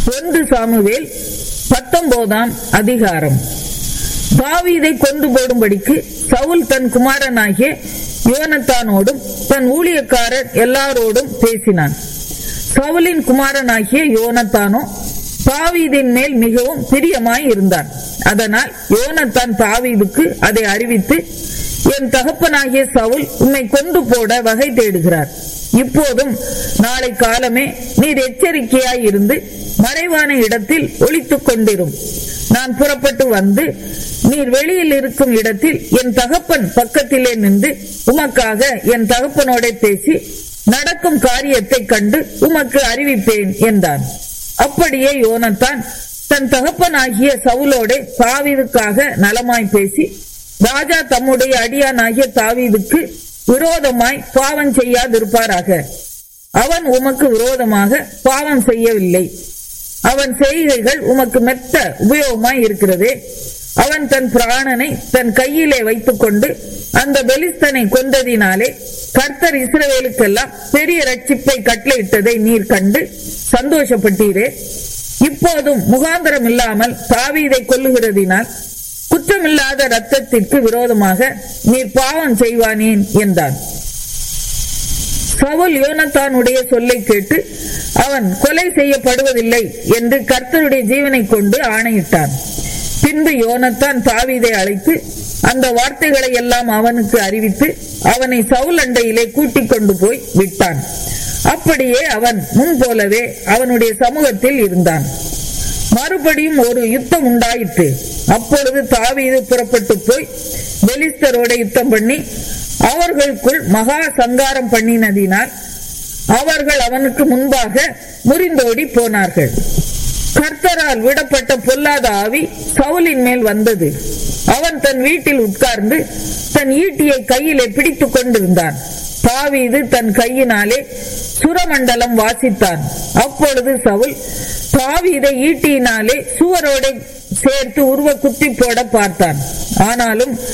ஒன்று சாமுவேல் பத்தொன்பதாம் அதிகாரம் தாவீதை கொண்டு போடும்படிக்கு சவுல் தன் குமாரனாகிய யோனத்தானோடும் தன் ஊழியக்காரர் எல்லாரோடும் பேசினான் சவுலின் குமாரனாகிய யோனத்தானோ தாவீதின் மேல் மிகவும் பிரியமாய் இருந்தான் அதனால் யோனத்தான் தாவீதுக்கு அதை அறிவித்து என் தகப்பனாகிய சவுல் உன்னை கொண்டு போட வகை தேடுகிறார் இப்போதும் நாளை காலமே நீர் எச்சரிக்கையாய் இருந்து மறைவான இடத்தில் ஒளித்துக் கொண்டிரும் நான் புறப்பட்டு வந்து நீர் வெளியில் இருக்கும் இடத்தில் என் தகப்பன் பக்கத்திலே நின்று உமக்காக என் தகப்பனோட பேசி நடக்கும் காரியத்தை கண்டு உமக்கு அறிவிப்பேன் என்றான் அப்படியே யோனத்தான் தன் தகப்பனாகிய சவுலோட தாவீதுக்காக நலமாய் பேசி ராஜா தம்முடைய அடியானாகிய தாவீதுக்கு விரோதமாய் பாவம் செய்யாதிருப்பாராக அவன் உமக்கு விரோதமாக பாவம் செய்யவில்லை அவன் செய்கைகள் உமக்கு மெத்த உபயோகமாய் இருக்கிறதே அவன் தன் பிராணனை தன் கையிலே வைத்துக் கொண்டு அந்த பெலிஸ்தனை கொண்டதினாலே கர்த்தர் இஸ்ரவேலுக்கெல்லாம் பெரிய ரட்சிப்பை கட்டளையிட்டதை நீர் கண்டு சந்தோஷப்பட்டீரே இப்போதும் முகாந்திரம் இல்லாமல் தாவீதை கொல்லுகிறதினால் குற்றமில்லாத ரத்தத்திற்கு விரோதமாக நீர் பாவம் செய்வானேன் என்றான் சவுல் யோனத்தானுடைய சொல்லை கேட்டு அவன் கொலை செய்யப்படுவதில்லை என்று கர்த்தருடைய ஜீவனை கொண்டு ஆணையிட்டான் பின்பு யோனத்தான் தாவீதை அழைத்து அந்த வார்த்தைகளை எல்லாம் அவனுக்கு அறிவித்து அவனை சவுல் அண்டையிலே கூட்டிக் கொண்டு போய் விட்டான் அப்படியே அவன் முன் போலவே அவனுடைய சமூகத்தில் இருந்தான் மறுபடியும் ஒரு யுத்தம் உண்டாயிற்று அப்பொழுது தாவீது புறப்பட்டு போய் பெலிஸ்தரோட யுத்தம் பண்ணி அவர்களுக்குள் மகா சங்காரம் பண்ணினதினால் அவர்கள் அவனுக்கு முன்பாக முறிந்தோடி போனார்கள் கர்த்தரால் விடப்பட்ட பொல்லாத ஆவி சவுலின் மேல் வந்தது அவன் தன் வீட்டில் உட்கார்ந்து தன் ஈட்டியை கையிலே பிடித்துக் கொண்டிருந்தான் தாவீது தன் கையினாலே சுரமண்டலம் வாசித்தான் அப்பொழுது சவுல் தாவீதை ஈட்டியினாலே சுவரோட சேர்த்து உருவ குத்தி போட பார்த்தான் ஆனாலும்